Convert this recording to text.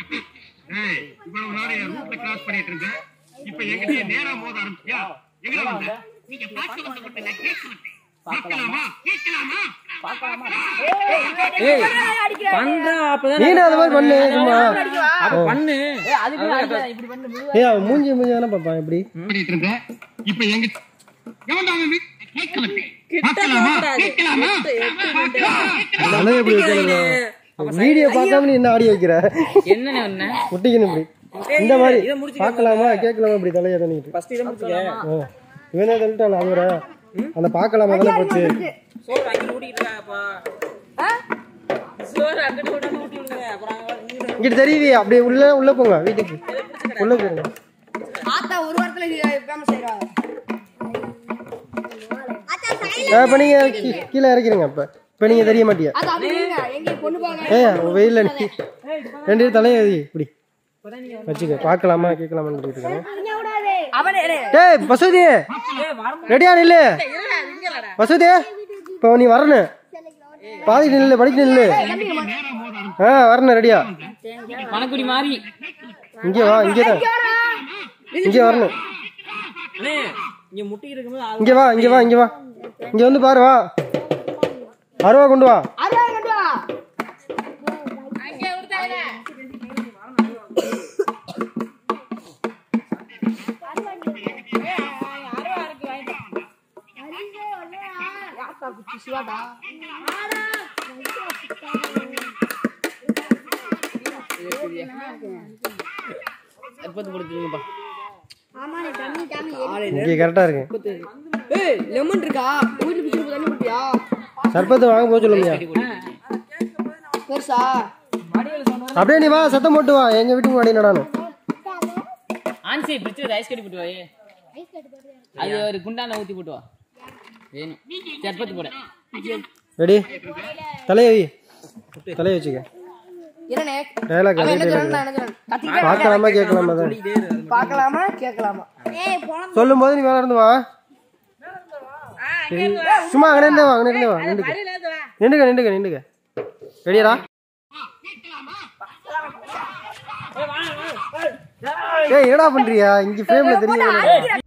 ஏய், இவ்வளவு நேரம் என் ரூட்ல கிராஸ் பண்ணிட்டு இருந்தேன் இப்ப எங்கிட்ட நேரா மோத ஆரம்பிச்சியா எங்க வந்த நீங்க பார்க்க வந்த மட்டும் நான் கேட்க மாட்டேன் பார்க்கலாமா கேட்கலாமா ஏய் பண்ற அப்பதான் நீனு அது மாதிரி பண்ணு சும்மா அப்ப பண்ணு ஏய் அவன் மூஞ்சி மூஞ்சி தானே பார்ப்பான் எப்படி பண்ணிட்டு இருந்தேன் இப்ப எங்க எவன்டா அவன் வீட்டு- கேட்க மாட்டேன் பார்க்கலாமா கேட்கலாமா தலையை எப்படி வைக்கிறது வீடியோ பார்க்காம நீ என்ன ஆடி வைக்கிற என்ன என்ன ஒட்டிக்கணும் இப்படி இந்த மாதிரி பார்க்கலாமா கேட்கலாமா இப்படி தலையை தண்ணிட்டு ஃபர்ஸ்ட் இதை முடிச்சுக்க இவனே தள்ளிட்டான் அவர அந்த பார்க்கலாமா தானே போச்சு சோறு அங்க ஊட்டிட்டு இருக்காப்பா சோறு அங்கிட்டு விடாம ஊட்டி விடுங்க அப்புறம் அங்க இங்கிட்டு இங்கிட்டு தெரியுது அப்படியே உள்ள உள்ள போங்க வீட்டுக்கு உள்ள போயிருங்க ஆத்தா ஒரு வாரத்துல ஃபேமஸ் ஆயிடுவாங்க இப்ப நீங்க கீ- கீழே இறக்கிறீங்க இப்ப இப்ப நீங்க தெரிய மாட்டியா அது அப்படி இருங்க எங்க பொண்ணு பாக்க ஏய் வெயில்ல நீ ரெண்டு பேரும் தலையை எதி இப்படி வச்சுக்க பார்க்கலாமா கேட்கலாமான்னு சொல்லிட்டு இருக்காங்க அவனே டேய் மசூதி ரெடியா நில்லு மசூதி இப்போ நீ வரணும் பாதி நில்லு படிக்க நில்லு ஆ வரணும் ரெடியா பணக்குடி மாறி இங்கே வா இங்கே தான் இங்கே வரணும் அண்ணே இங்க முட்டி இருக்கும்போது ஆள் இங்கே வா இங்கே வா இங்கே வா இங்கே வந்து பாரு வா அருவா கொண்டு வா அருவா கொண்டு வா எப்பத்து படுத்துருங்கப்பா இங்கே கரெக்டாக இருக்கு ஏய் லெமன் இருக்கா வீட்டுல பிடிச்சி தண்ணி குடிப்பியா சர்பத்து வாங்க போக சொல்லுங்க பெருசா அப்படியே நீ வா சத்தம் போட்டு வா எங்க வீட்டுக்கு முன்னாடி நடானும் ஆன்சி பிடிச்சி ஐஸ் கட்டி போட்டு வாயே அது ஒரு குண்டான ஊத்தி போட்டு வா வேணும் சர்பத்து போட ரெடி தலையை வை தலையை வச்சுக்க என்னண்ணே டயலாக் அவன் என்ன சொல்றான் நான் என்ன சொல்றேன் கத்திக்கிட்டே பார்க்கலாமா கேட்கலாமா தான் பார்க்கலாமா கேட்கலாமா சொல்லும் போது நீ மேல இருந்து வா சரி. சும்மா அங்கே நின்று வா அங்கே நின்று வா நின்றுக்க நின்றுக்க நின்றுக்க நின்றுக்க ரெடியாடா ஏய் என்னடா பண்றியா இங்க ஃப்ரேம்ல தெரியவே இல்லை